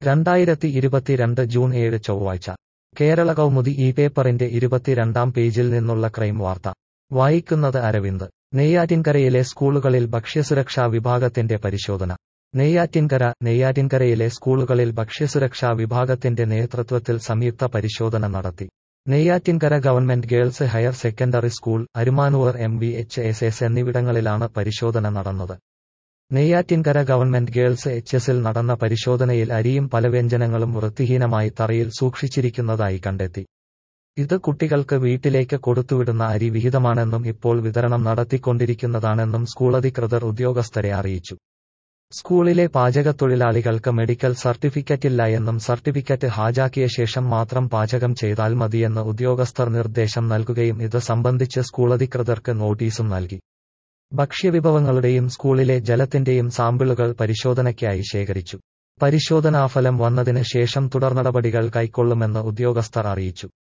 രണ്ടായിരത്തി ഇരുപത്തിരണ്ട് ജൂൺ ഏഴ് ചൊവ്വാഴ്ച കേരള കൗമുദി ഈ പേപ്പറിന്റെ ഇരുപത്തിരണ്ടാം പേജിൽ നിന്നുള്ള ക്രൈം വാർത്ത വായിക്കുന്നത് അരവിന്ദ് നെയ്യാറ്റിൻകരയിലെ സ്കൂളുകളിൽ ഭക്ഷ്യസുരക്ഷാ വിഭാഗത്തിന്റെ പരിശോധന നെയ്യാറ്റിൻകര നെയ്യാറ്റിൻകരയിലെ സ്കൂളുകളിൽ ഭക്ഷ്യസുരക്ഷാ വിഭാഗത്തിന്റെ നേതൃത്വത്തിൽ സംയുക്ത പരിശോധന നടത്തി Neyyattinkara government girls higher secondary school Arumanoor M V H S S എന്നിവിടങ്ങളിലാണ് പരിശോധന നടന്നത് നെയ്യാറ്റിൻകര ഗവൺമെന്റ് ഗേൾസ് എച്ച് എസിൽ നടന്ന പരിശോധനയിൽ അരിയും പലവ്യഞ്ജനങ്ങളും വൃത്തിഹീനമായി തറയിൽ സൂക്ഷിച്ചിരിക്കുന്നതായി കണ്ടെത്തി ഇത് കുട്ടികൾക്ക് വീട്ടിലേക്ക് കൊടുത്തുവിടുന്ന അരി വിഹിതമാണെന്നും ഇപ്പോൾ വിതരണം നടത്തിക്കൊണ്ടിരിക്കുന്നതാണെന്നും സ്കൂളധികൃതർ ഉദ്യോഗസ്ഥരെ അറിയിച്ചു സ്കൂളിലെ പാചകത്തൊഴിലാളികൾക്ക് മെഡിക്കൽ സർട്ടിഫിക്കറ്റില്ല എന്നും സർട്ടിഫിക്കറ്റ് ഹാജാക്കിയ ശേഷം മാത്രം പാചകം ചെയ്താൽ മതിയെന്ന് ഉദ്യോഗസ്ഥർ നിർദ്ദേശം നൽകുകയും ഇത് സംബന്ധിച്ച് സ്കൂളധികൃതർക്ക് നോട്ടീസും നൽകി ഭക്ഷ്യവിഭവങ്ങളുടെയും സ്കൂളിലെ ജലത്തിന്റെയും സാമ്പിളുകൾ പരിശോധനയ്ക്കായി ശേഖരിച്ചു പരിശോധനാഫലം വന്നതിന് ശേഷം തുടർനടപടികൾ കൈക്കൊള്ളുമെന്ന് ഉദ്യോഗസ്ഥർ അറിയിച്ചു